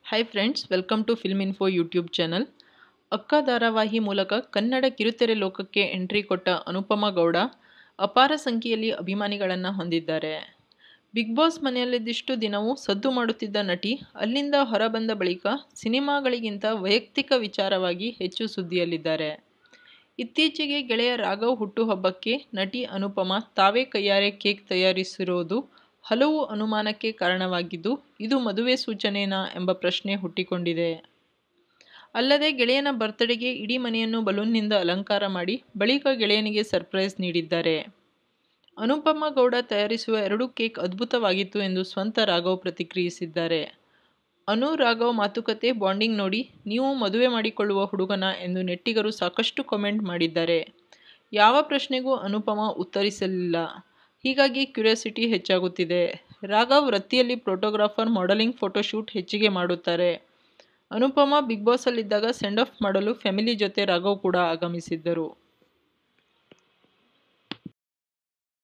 hi friends welcome to film info YouTube channel ಅಕ್ಕ ಧಾರಾವಾಹಿ ಮೂಲಕ ಕನ್ನಡ ಕಿರುತೆರೆ ಲೋಕಕ್ಕೆ ಎಂಟ್ರಿ ಕೊಟ್ಟ ಅನುಪಮ ಗೌಡ ಅಪಾರ ಸಂಖ್ಯೆಯಲ್ಲಿ ಅಭಿಮಾನಿಗಳನ್ನು ಹೊಂದಿದ್ದಾರೆ ಬಿಗ್ ಬಾಸ್ ಮನೆಯಲ್ಲಿದ್ದಿಷ್ಟು ದಿನವೂ ಸದ್ದು ಮಾಡುತ್ತಿದ್ದ ನಟಿ ಅಲ್ಲಿಂದ ಹೊರಬಂದ ಬಳಿಕ ಸಿನಿಮಾಗಳಿಗಿಂತ ವೈಯಕ್ತಿಕ ವಿಚಾರವಾಗಿ ಹೆಚ್ಚು ಸುದ್ದಿಯಲ್ಲಿದ್ದಾರೆ ಇತ್ತೀಚೆಗೆ ಗೆಳೆಯ ರಾಘವ್ ಹುಟ್ಟುಹಬ್ಬಕ್ಕೆ ನಟಿ ಅನುಪಮ ತಾವೇ ಕೈಯಾರೆ ಕೇಕ್ ತಯಾರಿಸಿರೋದು ಹಲವು ಅನುಮಾನಕ್ಕೆ ಕಾರಣವಾಗಿದ್ದು ಇದು ಮದುವೆ ಸೂಚನೆನಾ ಎಂಬ ಪ್ರಶ್ನೆ ಹುಟ್ಟಿಕೊಂಡಿದೆ ಅಲ್ಲದೆ ಗೆಳೆಯನ ಬರ್ತ್ಡೇಗೆ ಇಡೀ ಮನೆಯನ್ನು ಬಲೂನ್ನಿಂದ ಅಲಂಕಾರ ಮಾಡಿ ಬಳಿಕ ಗೆಳೆಯನಿಗೆ ಸರ್ಪ್ರೈಸ್ ನೀಡಿದ್ದಾರೆ ಅನುಪಮ ಗೌಡ ತಯಾರಿಸುವ ಎರಡು ಕೇಕ್ ಅದ್ಭುತವಾಗಿತ್ತು ಎಂದು ಸ್ವಂತ ರಾಘವ್ ಪ್ರತಿಕ್ರಿಯಿಸಿದ್ದಾರೆ ಅನು ರಾಘವ್ ಮಾತುಕತೆ ಬಾಂಡಿಂಗ್ ನೋಡಿ ನೀವು ಮದುವೆ ಮಾಡಿಕೊಳ್ಳುವ ಹುಡುಗನ ಎಂದು ನೆಟ್ಟಿಗರು ಸಾಕಷ್ಟು ಕಾಮೆಂಟ್ ಮಾಡಿದ್ದಾರೆ ಯಾವ ಪ್ರಶ್ನೆಗೂ ಅನುಪಮ ಉತ್ತರಿಸಲಿಲ್ಲ ಹೀಗಾಗಿ ಕ್ಯೂರಿಯಾಸಿಟಿ ಹೆಚ್ಚಾಗುತ್ತಿದೆ ರಾಘವ್ ವೃತ್ತಿಯಲ್ಲಿ ಫೋಟೋಗ್ರಾಫರ್ ಮಾಡೆಲಿಂಗ್ ಫೋಟೋಶೂಟ್ ಹೆಚ್ಚಿಗೆ ಮಾಡುತ್ತಾರೆ ಅನುಪಮ ಬಿಗ್ ಬಾಸಲ್ಲಿದ್ದಾಗ ಸೆಂಡ್ ಆಫ್ ಮಾಡಲು ಫ್ಯಾಮಿಲಿ ಜೊತೆ ರಾಘವ್ ಕೂಡ ಆಗಮಿಸಿದ್ದರು